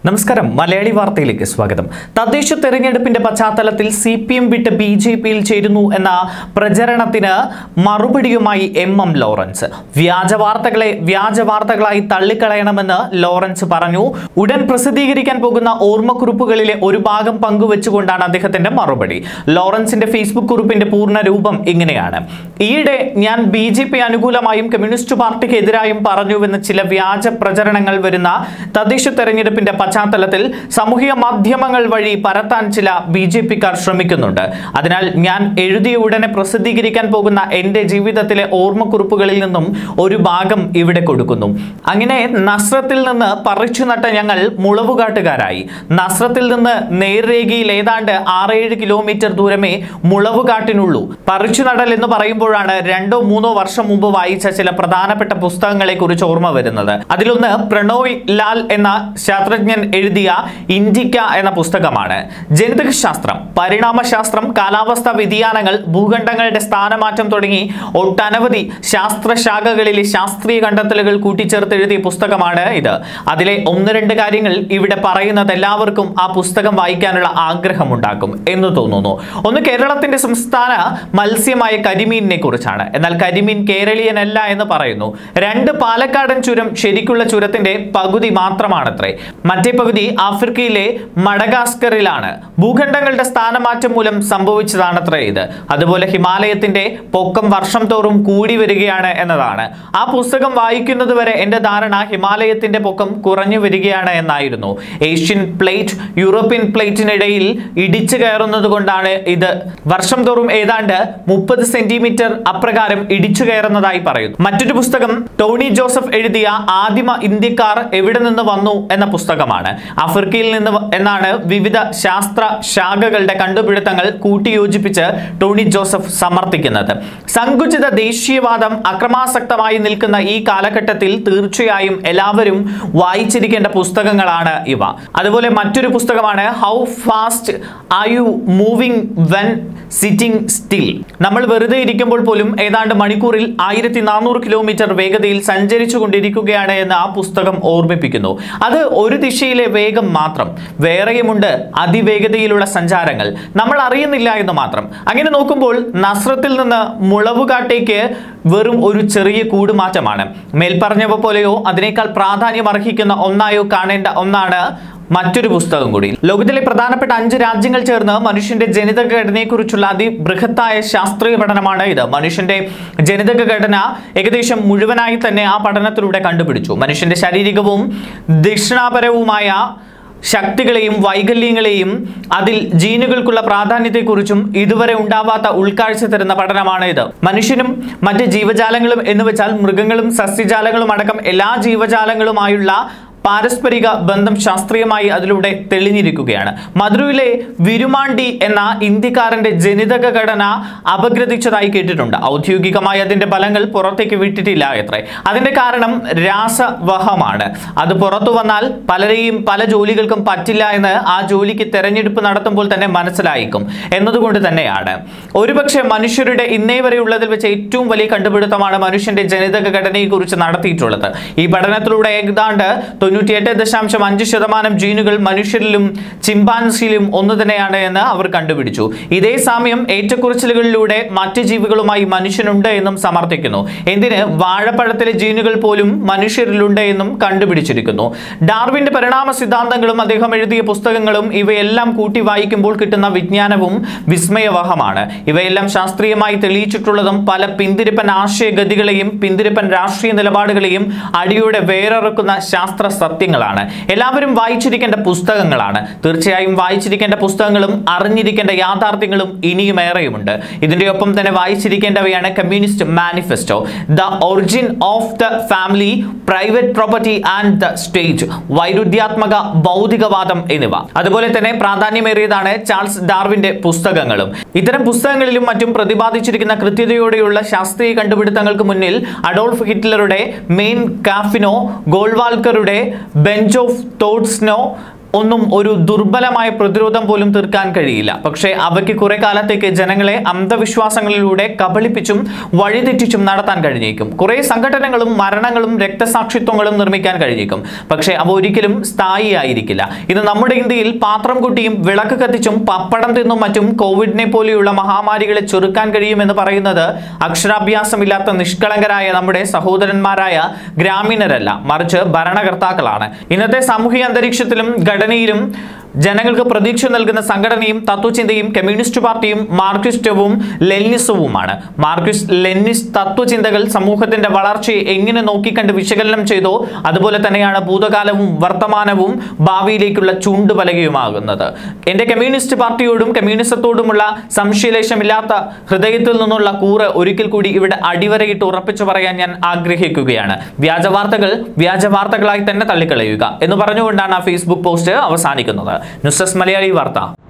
നമസ്കാരം മലയാളി വാർത്തയിലേക്ക് സ്വാഗതം തദ്ദേശ തെരഞ്ഞെടുപ്പിന്റെ പശ്ചാത്തലത്തിൽ സി പി എം വിട്ട് ബി ജെ പിയിൽ ചേരുന്നു എന്ന പ്രചരണത്തിന് മറുപടിയുമായി എം എം ലോറൻസ് വ്യാജ വാർത്തകളെ വ്യാജ വാർത്തകളായി തള്ളിക്കളയണമെന്ന് ലോറൻസ് പറഞ്ഞു ഉടൻ പ്രസിദ്ധീകരിക്കാൻ പോകുന്ന ഓർമ്മക്കുറിപ്പുകളിലെ ഒരു ഭാഗം പങ്കുവെച്ചുകൊണ്ടാണ് അദ്ദേഹത്തിന്റെ മറുപടി ലോറൻസിന്റെ ഫേസ്ബുക്ക് കുറിപ്പിന്റെ പൂർണ്ണ രൂപം ഇങ്ങനെയാണ് ഈയിടെ ഞാൻ ബി ജെ പി അനുകൂലമായും കമ്മ്യൂണിസ്റ്റ് പാർട്ടിക്ക് എതിരായും പറഞ്ഞുവെന്ന് ചില വ്യാജ പ്രചരണങ്ങൾ വരുന്ന തദ്ദേശ തെരഞ്ഞെടുപ്പിന്റെ പശ്ചാത്തലത്തിൽ സാമൂഹിക മാധ്യമങ്ങൾ വഴി പരത്താൻ ചില ബി ജെ പിക്കാർ ശ്രമിക്കുന്നുണ്ട് അതിനാൽ ഞാൻ എഴുതിയ ഉടനെ പ്രസിദ്ധീകരിക്കാൻ പോകുന്ന എൻ്റെ ജീവിതത്തിലെ ഓർമ്മക്കുറിപ്പുകളിൽ നിന്നും ഒരു ഭാഗം ഇവിടെ കൊടുക്കുന്നു അങ്ങനെ നസ്രത്തിൽ നിന്ന് പറിച്ചു നട്ട ഞങ്ങൾ മുളവുകാട്ടുകാരായി നസ്രത്തിൽ നിന്ന് നേർരേഖയിൽ ഏതാണ്ട് ആറേഴ് കിലോമീറ്റർ ദൂരമേ മുളവുകാട്ടിനുള്ളൂ പറിച്ചു നടൽ എന്ന് പറയുമ്പോഴാണ് രണ്ടോ മൂന്നോ വർഷം മുമ്പ് വായിച്ച ചില പ്രധാനപ്പെട്ട പുസ്തകങ്ങളെ കുറിച്ച് ഓർമ്മ വരുന്നത് അതിലൊന്ന് പ്രണോയ് ലാൽ എന്ന ശാസ്ത്രജ്ഞൻ എഴുതിയ ഇന്ത്യക്ക എന്ന പുസ്തകമാണ് ജനിതക ശാസ്ത്രം പരിണാമശാസ്ത്രം കാലാവസ്ഥാ വ്യതിയാനങ്ങൾ ഭൂഖണ്ഡങ്ങളുടെ സ്ഥാനമാറ്റം തുടങ്ങി ഒട്ടനവധി ശാസ്ത്രശാഖകളിലെ ശാസ്ത്രീയ കണ്ടെത്തലുകൾ കൂട്ടിച്ചേർത്ത് എഴുതിയ പുസ്തകമാണ് ഇത് അതിലെ ഒന്ന് രണ്ട് കാര്യങ്ങൾ ഇവിടെ പറയുന്നത് എല്ലാവർക്കും ആ പുസ്തകം വായിക്കാനുള്ള ആഗ്രഹമുണ്ടാക്കും എന്ന് തോന്നുന്നു ഒന്ന് കേരളത്തിന്റെ സംസ്ഥാന മത്സ്യമായ കരിമീനിനെ കുറിച്ചാണ് എന്നാൽ കരിമീൻ കേരളീയനല്ല എന്ന് പറയുന്നു രണ്ട് പാലക്കാടൻ ചുരം ശരിക്കുള്ള ചുരത്തിന്റെ പകുതി മാത്രമാണത്രേ മറ്റേ പകുതി ആഫ്രിക്കയിലെ മഡഗാസ്കറിലാണ് ഭൂഖണ്ഡങ്ങളുടെ സ്ഥാനമാറ്റം മൂലം സംഭവിച്ചതാണത്രേ ഇത് അതുപോലെ ഹിമാലയത്തിന്റെ പൊക്കം വർഷം തോറും കൂടി വരികയാണ് എന്നതാണ് ആ പുസ്തകം വായിക്കുന്നത് വരെ എന്റെ ധാരണ ഹിമാലയത്തിന്റെ പൊക്കം കുറഞ്ഞു വരികയാണ് എന്നായിരുന്നു ഏഷ്യൻ പ്ലേറ്റ് യൂറോപ്യൻ പ്ലേറ്റിനിടയിൽ ഇടിച്ചു കയറുന്നത് കൊണ്ടാണ് ഇത് വർഷം തോറും ഏതാണ്ട് മുപ്പത് സെന്റിമീറ്റർ അപ്രകാരം ഇടിച്ചു കയറുന്നതായി പറയുന്നു മറ്റൊരു പുസ്തകം ടോണി ജോസഫ് എഴുതിയ ആദിമ ഇന്ത്യക്കാർ എവിടെ നിന്ന് വന്നു എന്ന പുസ്തകമാണ് ആഫ്രിക്കയിൽ നിന്ന് വ- എന്നാണ് വിവിധ ശാസ്ത്ര ശാഖകളുടെ കണ്ടുപിടുത്തങ്ങൾ കൂട്ടിയോജിപ്പിച്ച് ടോണി ജോസഫ് സമർത്ഥിക്കുന്നത് സങ്കുചിത ദേശീയവാദം അക്രമാസക്തമായി നിൽക്കുന്ന ഈ കാലഘട്ടത്തിൽ തീർച്ചയായും എല്ലാവരും വായിച്ചിരിക്കേണ്ട പുസ്തകങ്ങളാണ് ഇവ അതുപോലെ മറ്റൊരു പുസ്തകമാണ് how fast are you moving when sitting still നമ്മൾ വെറുതെ ഇരിക്കുമ്പോൾ പോലും ഏതാണ്ട് മണിക്കൂറിൽ ആയിരത്തി നാനൂറ് കിലോമീറ്റർ വേഗതയിൽ സഞ്ചരിച്ചു കൊണ്ടിരിക്കുകയാണ് എന്ന് ആ പുസ്തകം ഓർമ്മിപ്പിക്കുന്നു അത് ഒരു ദിശയിലെ വേഗം മാത്രം വേറെയുമുണ്ട് അതിവേഗതയിലുള്ള സഞ്ചാരങ്ങൾ നമ്മൾ അറിയുന്നില്ല എന്ന് മാത്രം അങ്ങനെ നോക്കുമ്പോൾ നസ്രത്തിൽ നിന്ന് മുളവുകാട്ടേക്ക് വെറും ഒരു ചെറിയ കൂടുമാറ്റമാണ് മേൽപ്പറഞ്ഞവ പോലെയോ അതിനേക്കാൾ പ്രാധാന്യം അർഹിക്കുന്ന ഒന്നായോ കാണേണ്ട ഒന്നാണ് മറ്റൊരു പുസ്തകം കൂടി ലോകത്തിലെ പ്രധാനപ്പെട്ട അഞ്ച് രാജ്യങ്ങൾ ചേർന്ന് മനുഷ്യന്റെ ജനിതക ഘടനയെക്കുറിച്ചുള്ള അതിബൃഹത്തായ ശാസ്ത്രീയ പഠനമാണ് ഇത് മനുഷ്യന്റെ ജനിതക ഘടന ഏകദേശം മുഴുവനായി തന്നെ ആ പഠനത്തിലൂടെ കണ്ടുപിടിച്ചു മനുഷ്യന്റെ ശാരീരികവും ദക്ഷിണാപരവുമായ ശക്തികളെയും വൈകല്യങ്ങളെയും അതിൽ ജീനുകൾക്കുള്ള പ്രാധാന്യത്തെക്കുറിച്ചും ഇതുവരെ ഉണ്ടാവാത്ത ഉൾക്കാഴ്ച തരുന്ന പഠനമാണ് ഇത് മനുഷ്യനും മറ്റ് ജീവജാലങ്ങളും എന്ന് വെച്ചാൽ മൃഗങ്ങളും സസ്യജാലങ്ങളും അടക്കം എല്ലാ ജീവജാലങ്ങളുമായുള്ള പാരസ്പരിക ബന്ധം ശാസ്ത്രീയമായി അതിലൂടെ തെളിഞ്ഞിരിക്കുകയാണ് മധുരയിലെ വിരുമാണ്ടി എന്ന ഇന്ത്യക്കാരന്റെ ജനിതക ഘടന അപഗ്രഥിച്ചതായി കേട്ടിട്ടുണ്ട് ഔദ്യോഗികമായി അതിന്റെ ഫലങ്ങൾ പുറത്തേക്ക് വിട്ടിട്ടില്ല എത്രേ അതിന്റെ കാരണം രാസവഹമാണ് അത് പുറത്തു വന്നാൽ പലരെയും പല ജോലികൾക്കും പറ്റില്ല എന്ന് ആ ജോലിക്ക് തെരഞ്ഞെടുപ്പ് നടത്തുമ്പോൾ തന്നെ മനസ്സിലായിക്കും എന്നതുകൊണ്ട് തന്നെയാണ് ഒരുപക്ഷെ മനുഷ്യരുടെ ഇന്നേ വരെയുള്ളതിൽ വെച്ച് ഏറ്റവും വലിയ കണ്ടുപിടുത്തമാണ് മനുഷ്യന്റെ ജനിതക ഘടനയെക്കുറിച്ച് നടത്തിയിട്ടുള്ളത് ഈ പഠനത്തിലൂടെ ഏതാണ്ട് തൊണ്ണൂറ്റിയെട്ട് ദശാംശം അഞ്ച് ശതമാനം ജീനുകൾ മനുഷ്യരിലും ചിമ്പാൻസിയിലും ഒന്നു തന്നെയാണ് എന്ന് അവർ കണ്ടുപിടിച്ചു ഇതേ സമയം ഏറ്റക്കുറച്ചിലുകളിലൂടെ മറ്റ് ജീവികളുമായി മനുഷ്യനുണ്ട് എന്നും സമർത്ഥിക്കുന്നു എന്തിന് വാഴപ്പഴത്തിലെ ജീനുകൾ പോലും മനുഷ്യരിലുണ്ട് എന്നും കണ്ടുപിടിച്ചിരിക്കുന്നു ഡാർവിന്റെ പരിണാമ സിദ്ധാന്തങ്ങളും അദ്ദേഹം എഴുതിയ പുസ്തകങ്ങളും ഇവയെല്ലാം കൂട്ടി വായിക്കുമ്പോൾ കിട്ടുന്ന വിജ്ഞാനവും വിസ്മയവഹമാണ് ഇവയെല്ലാം ശാസ്ത്രീയമായി തെളിയിച്ചിട്ടുള്ളതും പല പിന്തിരിപ്പൻ ആശയഗതികളെയും പിന്തിരിപ്പൻ രാഷ്ട്രീയ നിലപാടുകളെയും അടിയോടെ വേറിറക്കുന്ന ശാസ്ത്ര സത്യങ്ങളാണ് എല്ലാവരും വായിച്ചിരിക്കേണ്ട പുസ്തകങ്ങളാണ് തീർച്ചയായും വായിച്ചിരിക്കേണ്ട പുസ്തകങ്ങളും അറിഞ്ഞിരിക്കേണ്ട യാഥാർത്ഥ്യങ്ങളും ഇനിയും ഏറെയുമുണ്ട് ഇതിന്റെ ഒപ്പം തന്നെ വായിച്ചിരിക്കേണ്ടവയാണ് communist manifesto the origin of the family private property and the state വൈരുദ്ധ്യാത്മക ഭൗതികവാദം എന്നിവ അതുപോലെ തന്നെ പ്രാധാന്യമേറിയതാണ് ചാൾസ് ഡാർവിന്റെ പുസ്തകങ്ങളും ഇത്തരം പുസ്തകങ്ങളിലും മറ്റും പ്രതിപാദിച്ചിരിക്കുന്ന കൃത്യതയോടെയുള്ള ശാസ്ത്രീയ കണ്ടുപിടുത്തങ്ങൾക്ക് മുന്നിൽ അഡോൾഫ് ഹിറ്റ്ലറുടെ മെയിൻ കാഫിനോ ഗോൾവാൾക്കറുടെ ബെഞ്ച് ഓഫ് തോട്ട്സ്നോ ഒന്നും ഒരു ദുർബലമായ പ്രതിരോധം പോലും തീർക്കാൻ കഴിയില്ല പക്ഷേ അവയ്ക്ക് കുറെ കാലത്തേക്ക് ജനങ്ങളെ അന്ധവിശ്വാസങ്ങളിലൂടെ കബളിപ്പിച്ചും വഴിതെറ്റിച്ചും നടത്താൻ കഴിഞ്ഞേക്കും കുറെ സംഘടനകളും മരണങ്ങളും രക്തസാക്ഷിത്വങ്ങളും നിർമ്മിക്കാൻ കഴിഞ്ഞേക്കും പക്ഷേ അവ ഒരിക്കലും സ്ഥായി ആയിരിക്കില്ല ഇന്ന് നമ്മുടെ ഇന്ത്യയിൽ പാത്രം കുട്ടിയും വിളക്ക് കത്തിച്ചും പപ്പടം തിന്നും മറ്റും കോവിഡിനെ പോലെയുള്ള മഹാമാരികളെ ചെറുക്കാൻ കഴിയുമെന്ന് പറയുന്നത് അക്ഷരാഭ്യാസമില്ലാത്ത നിഷ്കളങ്കരായ നമ്മുടെ സഹോദരന്മാരായ ഗ്രാമീണരല്ല മറിച്ച് ഭരണകർത്താക്കളാണ് ഇന്നത്തെ സാമൂഹിക അന്തരീക്ഷത്തിലും ഘടനയിലും ജനങ്ങൾക്ക് പ്രതീക്ഷ നൽകുന്ന സംഘടനയും തത്വചിന്തയും കമ്മ്യൂണിസ്റ്റ് പാർട്ടിയും മാർക്സിസ്റ്റവും ലെനിസവുമാണ് മാർക്സിസ്റ്റ് ലെനിസ്റ്റ് തത്വചിന്തകൾ സമൂഹത്തിന്റെ വളർച്ചയെ എങ്ങനെ നോക്കിക്കണ്ട് വിശകലനം ചെയ്തോ അതുപോലെ തന്നെയാണ് ഭൂതകാലവും വർത്തമാനവും ഭാവിയിലേക്കുള്ള ചൂണ്ടുപലകയുമാകുന്നത് എന്റെ കമ്മ്യൂണിസ്റ്റ് പാർട്ടിയോടും കമ്മ്യൂണിസത്തോടുമുള്ള സംശയലേശമില്ലാത്ത ഹൃദയത്തിൽ നിന്നുള്ള കൂറ് ഒരിക്കൽ കൂടി ഇവിടെ അടിവരയിട്ട് ഉറപ്പിച്ചു പറയാൻ ഞാൻ ആഗ്രഹിക്കുകയാണ് വ്യാജ വാർത്തകൾ വ്യാജ വാർത്തകളായി തന്നെ തള്ളിക്കളയുക എന്ന് പറഞ്ഞുകൊണ്ടാണ് ആ ഫേസ്ബുക്ക് പോസ്റ്റ് അവസാനിക്കുന്നത് ന്യൂസ് ഡെസ്ക് മലയാളി വാർത്ത